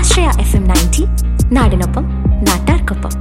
ആശ്രയ F M ninety നാടിനൊപ്പം നാട്ടാർക്കൊപ്പം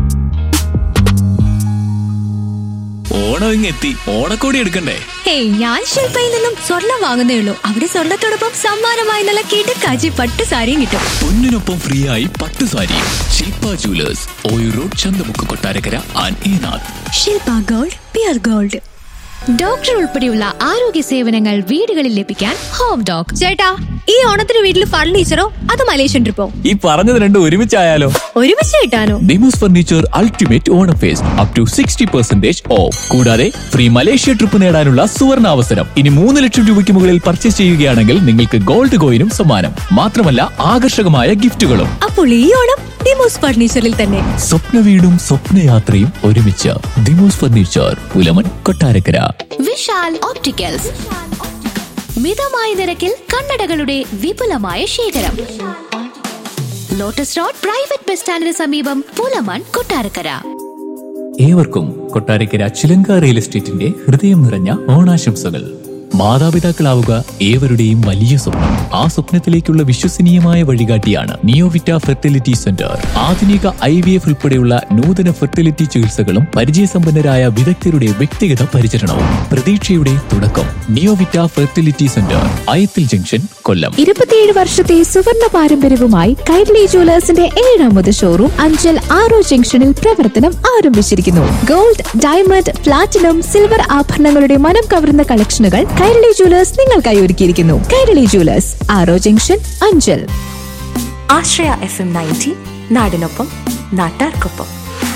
ഓണം ഇങ്ങെത്തി ഓണക്കോടി എടുക്കണ്ടേ ഹേയ് ഞാൻ ശില്പയിൽ നിന്നും സ്വർണം വാങ്ങുന്നേ ഉള്ളൂ അവിടെ സ്വർണത്തോടൊപ്പം സമ്മാനമായി നല്ല കിടക്കാച്ചി പട്ട് സാരിയും കിട്ടും പൊന്നിനൊപ്പം ഫ്രീ ആയി പട്ട് സാരി ശില്പ ജുവലേഴ്സ് ഓയു road Chanthamukku Kottarakkara and Enath Shilpa gold pure gold doctor ഉൾപ്പെടെയുള്ള ആരോഗ്യ സേവനങ്ങൾ വീടുകളിൽ ലഭിക്കാൻ ഹോം ഡോക് ചേട്ടാ ഈ ഓണത്തിന് വീട്ടിൽ ഫർണിച്ചറോ അത് മലേഷ്യൻ ട്രിപ്പോ ഈ പറഞ്ഞത് രണ്ടും ഒരുമിച്ചായാലോ ഒരുമിച്ച് കിട്ടാനോ ഡിമോസ് furniture ultimate Onam fest up to sixty percentage off കൂടാതെ ഫ്രീ മലേഷ്യ ട്രിപ്പ് നേടാനുള്ള സുവർണ അവസരം ഇനി മൂന്ന് ലക്ഷം രൂപയ്ക്ക് മുകളിൽ പർച്ചേസ് ചെയ്യുകയാണെങ്കിൽ നിങ്ങൾക്ക് ഗോൾഡ് കോയിനും സമ്മാനം മാത്രമല്ല ആകർഷകമായ ഗിഫ്റ്റുകളും അപ്പോൾ ഈ ഓണം ഡിമോസ് ഫർണിച്ചറിൽ തന്നെ സ്വപ്ന വീടും സ്വപ്നയാത്രയും ഒരുമിച്ച് ദിമോസ് ഫർണിച്ചർ പുലമൺ കൊട്ടാരക്കര വിശാൽ ഓപ്റ്റിക്കൽസ് മിതമായ നിരക്കിൽ കണ്ണടകളുടെ വിപുലമായ ശേഖരം ലോട്ടസ് റോഡ് പ്രൈവറ്റ് ബസ് സ്റ്റാൻഡിന് സമീപം പൂലമൺ കൊട്ടാരക്കര ഏവർക്കും കൊട്ടാരക്കര ചിലങ്ക റിയൽ എസ്റ്റേറ്റിന്റെ ഹൃദയം നിറഞ്ഞ ഓണാശംസകൾ മാതാപിതാക്കളാവുക ഏവരുടെയും വലിയ സ്വപ്നം ആ സ്വപ്നത്തിലേക്കുള്ള വിശ്വസനീയമായ വഴികാട്ടിയാണ് നിയോവിറ്റ ഫെർട്ടിലിറ്റി സെന്റർ ആധുനിക ഐ വി എഫ് ഉൾപ്പെടെയുള്ള നൂതന ഫെർട്ടിലിറ്റി ചികിത്സകളും പരിചയസമ്പന്നരായ വിദഗ്ധരുടെ വ്യക്തിഗത പരിചരണവും പ്രതീക്ഷയുടെ തുടക്കം Neovita fertility centre Ayathil junction Kollam ഇരുപത്തിയേഴ് വർഷത്തെ സുവർണ പാരമ്പര്യവുമായി കൈരളി ജുവലേഴ്സിന്റെ ഏഴാമത് ഷോറൂം അഞ്ചൽ ആറോ ജംഗ്ഷനിൽ പ്രവർത്തനം ആരംഭിച്ചിരിക്കുന്നു ഗോൾഡ് ഡയമണ്ട് പ്ലാറ്റിനം സിൽവർ ആഭരണങ്ങളുടെ മനം കവർന്ന കളക്ഷനുകൾ കൈരളി ജുവലേഴ്സ് നിങ്ങൾക്കായി ഒരുക്കിയിരിക്കുന്നു കൈരളി ജുവലേഴ്സ് ആറോ junction Anchal Ashraya F M ninety നാടിനൊപ്പം നാട്ടാർക്കൊപ്പം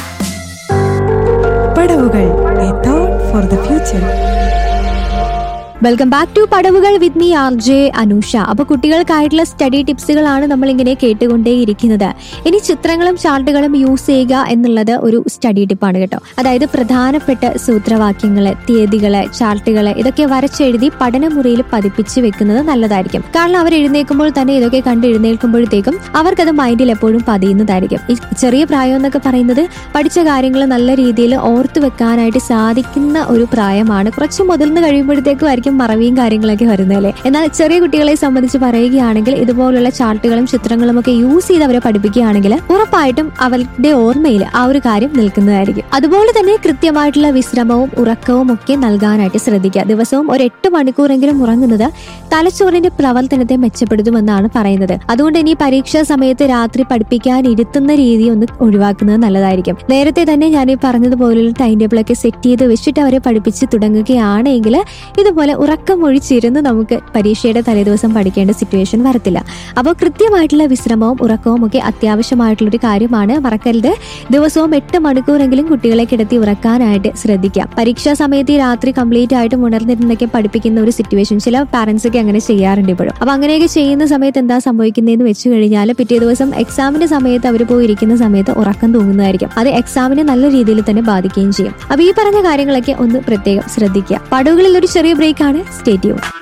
പടവുകൾ a thought for the future welcome back to പടവുകൾ with me R J Anusha അപ്പൊ കുട്ടികൾക്കായിട്ടുള്ള സ്റ്റഡി ടിപ്സുകളാണ് നമ്മൾ ഇങ്ങനെ കേട്ടുകൊണ്ടേയിരിക്കുന്നത് ഇനി ചിത്രങ്ങളും ചാർട്ടുകളും യൂസ് ചെയ്യുക എന്നുള്ളത് ഒരു സ്റ്റഡി ടിപ്പാണ് കേട്ടോ അതായത് പ്രധാനപ്പെട്ട സൂത്രവാക്യങ്ങള് തീയതികള് ചാർട്ടുകള് ഇതൊക്കെ വരച്ചെഴുതി പഠനമുറിയിൽ പതിപ്പിച്ച് വെക്കുന്നത് നല്ലതായിരിക്കും കാരണം അവർ എഴുന്നേൽക്കുമ്പോൾ തന്നെ ഇതൊക്കെ കണ്ട് എഴുന്നേൽക്കുമ്പോഴത്തേക്കും അവർക്കത് മൈൻഡിൽ എപ്പോഴും പതിയുന്നതായിരിക്കും ഈ ചെറിയ പ്രായം എന്നൊക്കെ പറയുന്നത് പഠിച്ച കാര്യങ്ങൾ നല്ല രീതിയിൽ ഓർത്തു വെക്കാനായിട്ട് സാധിക്കുന്ന ഒരു പ്രായമാണ് കുറച്ച് മുതിർന്ന് കഴിയുമ്പോഴത്തേക്കും ആയിരിക്കും മറവിയും കാര്യങ്ങളൊക്കെ വരുന്നതല്ലേ എന്നാൽ ചെറിയ കുട്ടികളെ സംബന്ധിച്ച് പറയുകയാണെങ്കിൽ ഇതുപോലുള്ള ചാർട്ടുകളും ചിത്രങ്ങളും ഒക്കെ യൂസ് ചെയ്ത് അവരെ പഠിപ്പിക്കുകയാണെങ്കിൽ ഉറപ്പായിട്ടും അവരുടെ ഓർമ്മയിൽ ആ ഒരു കാര്യം നിൽക്കുന്നതായിരിക്കും അതുപോലെ തന്നെ കൃത്യമായിട്ടുള്ള വിശ്രമവും ഉറക്കവും ഒക്കെ നൽകാനായിട്ട് ശ്രദ്ധിക്കുക ദിവസവും ഒരു എട്ട് മണിക്കൂറെങ്കിലും ഉറങ്ങുന്നത് തലച്ചോറിന്റെ പ്രവർത്തനത്തെ മെച്ചപ്പെടുത്തുമെന്നാണ് പറയുന്നത് അതുകൊണ്ട് ഇനി പരീക്ഷാ സമയത്ത് രാത്രി പഠിപ്പിക്കാൻ ഇരുത്തുന്ന രീതി ഒന്ന് ഒഴിവാക്കുന്നത് നല്ലതായിരിക്കും നേരത്തെ തന്നെ ഞാൻ ഈ പറഞ്ഞതുപോലുള്ള ടൈം ടേബിൾ ഒക്കെ സെറ്റ് ചെയ്ത് വെച്ചിട്ട് അവരെ പഠിപ്പിച്ച് തുടങ്ങുകയാണെങ്കിൽ ഇതുപോലെ ഉറക്കം ഒഴിച്ചിരുന്ന് നമുക്ക് പരീക്ഷയുടെ തലേദിവസം പഠിക്കേണ്ട സിറ്റുവേഷൻ വരത്തില്ല അപ്പോൾ കൃത്യമായിട്ടുള്ള വിശ്രമവും ഉറക്കവും ഒക്കെ അത്യാവശ്യമായിട്ടുള്ള ഒരു കാര്യമാണ് മറക്കരുത് ദിവസവും എട്ട് മണിക്കൂറെങ്കിലും കുട്ടികളെ കിടത്തി ഉറക്കാനായിട്ട് ശ്രദ്ധിക്കാം പരീക്ഷാ സമയത്ത് ഈ രാത്രി കംപ്ലീറ്റ് ആയിട്ട് ഉണർന്നിരുന്നൊക്കെ പഠിപ്പിക്കുന്ന ഒരു സിറ്റുവേഷൻ ചില പാരന്റ്സ് ഒക്കെ അങ്ങനെ ചെയ്യാറുണ്ട് ഇപ്പോഴും അപ്പൊ അങ്ങനെയൊക്കെ ചെയ്യുന്ന സമയത്ത് എന്താ സംഭവിക്കുന്നതെന്ന് വെച്ച് കഴിഞ്ഞാൽ പിറ്റേ ദിവസം എക്സാമിന്റെ സമയത്ത് അവർ പോയിരിക്കുന്ന സമയത്ത് ഉറക്കം തൂങ്ങുന്നതായിരിക്കും അത് എക്സാമിനെ നല്ല രീതിയിൽ തന്നെ ബാധിക്കുകയും ചെയ്യും അപ്പൊ ഈ പറഞ്ഞ കാര്യങ്ങളൊക്കെ ഒന്ന് പ്രത്യേകം ശ്രദ്ധിക്കുക പടവുകളിൽ ഒരു ചെറിയ ബ്രേക്ക് ആണ് സ്റ്റേറ്റ്യൂൺ